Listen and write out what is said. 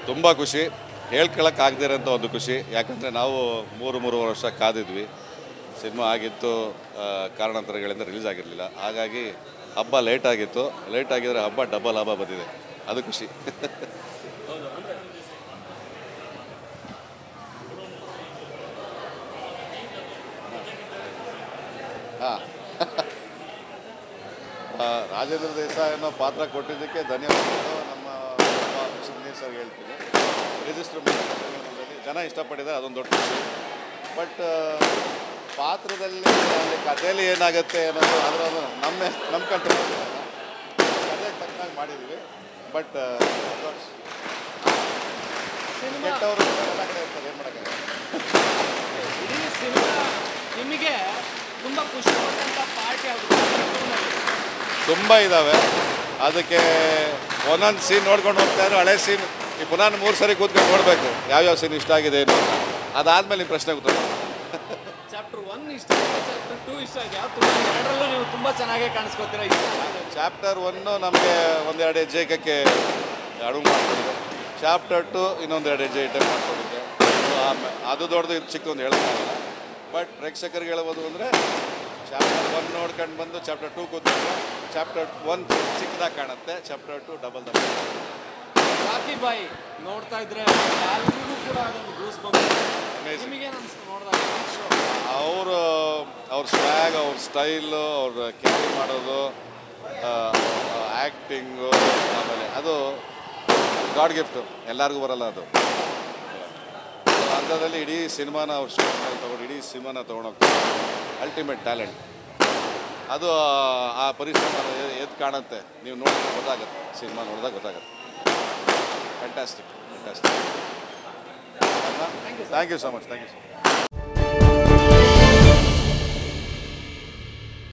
ತುಂಬ ಖುಷಿ ಹೇಳ್ಕೊಳಕ್ಕಾಗದಿರೋಂಥ ಒಂದು ಖುಷಿ ಯಾಕಂದರೆ ನಾವು ಮೂರು ಮೂರುವರೆ ವರ್ಷ ಕಾದಿದ್ವಿ ಸಿನಿಮಾ ಆಗಿತ್ತು ಆ, ಕಾರಣಾಂತರಗಳಿಂದ ರಿಲೀಸ್ ಆಗಿರಲಿಲ್ಲ ಹಾಗಾಗಿ ಹಬ್ಬ ಲೇಟ್ ಆಗಿತ್ತು ಲೇಟ್ ಆಗಿದ್ರೆ ಹಬ್ಬ ಡಬಲ್ ಹಬ್ಬ ಬಂದಿದೆ ಅದು ಖುಷಿ ಹಾಂ ರಾಜೇಂದ್ರ ದೇಸಾಯಿ ಅನ್ನೋ ಪಾತ್ರ ಕೊಟ್ಟಿದ್ದಕ್ಕೆ ಧನ್ಯವಾದಗಳು ನಮ್ಮ ಸುನೀಲ್ ಸರ್ ಹೇಳ್ತೀನಿ ರಿಜಿಸ್ಟರ್ ಜನ ಇಷ್ಟಪಟ್ಟಿದ್ದಾರೆ ಅದೊಂದು ದೊಡ್ಡ ಖುಷಿ ಬಟ್ ಪಾತ್ರದಲ್ಲಿ ಅಲ್ಲಿ ಕಥೆಯಲ್ಲಿ ಏನಾಗುತ್ತೆ ಅನ್ನೋದು ಅದರ ನಮ್ಮ ನಮ್ಮ ಕಂಟ್ರೋಲ್ ಕಥೆಗೆ ತಕ್ಕನಾಗಿ ಮಾಡಿದ್ವಿ ಬಟ್ ಸಿನಿಮಾ ಕೆಟ್ಟವರು ಎಲ್ಲ ಕಡೆ ಇರ್ತಾರೆ ಏನು ಮಾಡೋಕ್ಕಾಗಲ್ಲ ಇಡೀ ಸಿನಿಮಾ ನಿಮಗೆ ತುಂಬ ಖುಷಿ ಕೊಟ್ಟಂಥ ಪಾರ್ಟಿ ಆಗುತ್ತೆ ತುಂಬ ಇದ್ದಾವೆ ಅದಕ್ಕೆ ಒಂದೊಂದು ಸೀನ್ ನೋಡ್ಕೊಂಡು ಹೋಗ್ತಾ ಇದ್ರು ಹಳೆ ಸೀನ್ ಈ ಪುನಃ ಮೂರು ಸರಿ ಕೂತ್ಕೊಂಡು ನೋಡಬೇಕು ಯಾವ್ಯಾವ ಸೀನ್ ಇಷ್ಟ ಆಗಿದೆ ಏನು ಅದಾದಮೇಲೆ ನಿಮ್ಮ ಪ್ರಶ್ನೆ ಗೊತ್ತಾಗ ಚಾಪ್ಟರ್ ಒನ್ ಇಷ್ಟ ಆಗಿದೆ ಚಾಪ್ಟರ್ ಟೂ ಇಷ್ಟ ಆಗಿದೆ ಯಾವ ತುಂಬ ಎರಡರಲ್ಲೂ ನೀವು ತುಂಬ ಚೆನ್ನಾಗೇ ಕಾಣಿಸ್ಕೊತೀರಾ ಇಷ್ಟ ಆಗುತ್ತೆ. ಚಾಪ್ಟರ್ ಒನ್ನು ನಮಗೆ ಒಂದೆರಡು ಹೆಜ್ಜೆ ಏಕಕ್ಕೆ ಅಡುಗೆ ಮಾಡ್ಕೊಂಡಿದ್ದೆ ಚಾಪ್ಟರ್ ಟು ಇನ್ನೊಂದೆರಡು ಹೆಜ್ಜೆ ಐಟಮ್ ಮಾಡ್ಕೊಂಡಿದ್ದೆ ಆಮೇಲೆ ಅದು ದೊಡ್ಡದು ಇದು ಚಿಕ್ಕದೊಂದು ಹೇಳೋಕ್ಕಾಗಲ್ಲ ಬಟ್ ಪ್ರೇಕ್ಷಕರಿಗೆ ಹೇಳ್ಬೋದು ಅಂದರೆ ಚಾಪ್ಟರ್ ಒನ್ ನೋಡ್ಕೊಂಡು ಬಂದು ಚಾಪ್ಟರ್ ಟೂ ಕೂತ್ಕೊಂಡ್ರೆ ಚಾಪ್ಟರ್ ಒನ್ ಚಿಕ್ಕದಾಗಿ ಕಾಣುತ್ತೆ chapter two double double Rocky Bhai ನೋಡ್ತಾ ಇದ್ರೆ ಎಲ್ಲರಿಗೂ ಕೂಡ ಅದೊಂದು ಗೂಸ್ ಬಂತು Amazing. ನಿಮಗೇನು ಅನಿಸ್ತು ನೋಡಿದಾಗ ಅವರು ಅವ್ರ ಸ್ವ್ಯಾಗ್ ಅವ್ರ ಸ್ಟೈಲು ಅವ್ರ ಕ್ಯಾರಿ ಮಾಡೋದು ಆ್ಯಕ್ಟಿಂಗು ಆಮೇಲೆ ಅದು ಗಾಡ್ ಗಿಫ್ಟು ಎಲ್ಲರಿಗೂ ಬರಲ್ಲ ಅದು ಅಂಥದ್ರಲ್ಲಿ ಇಡೀ ಸಿನಿಮಾನ ಅವ್ರ ಸ್ಟೋರಿ ಮೇಲೆ ತೊಗೊಂಡು ಇಡೀ ಸಿನಿಮಾನ ತೊಗೊಂಡೋಗ್ತಾರೆ ಅಲ್ಟಿಮೇಟ್ ಟ್ಯಾಲೆಂಟ್ ಅದು ಆ ಪರಿಶ್ರಮ ಎದ್ದು ಕಾಣುತ್ತೆ ನೀವು ನೋಡಿದ್ರೆ ಗೊತ್ತಾಗುತ್ತೆ ಸಿನಿಮಾ ನೋಡಿದಾಗ ಗೊತ್ತಾಗುತ್ತೆ fantastic fantastic thank you so much thank you so much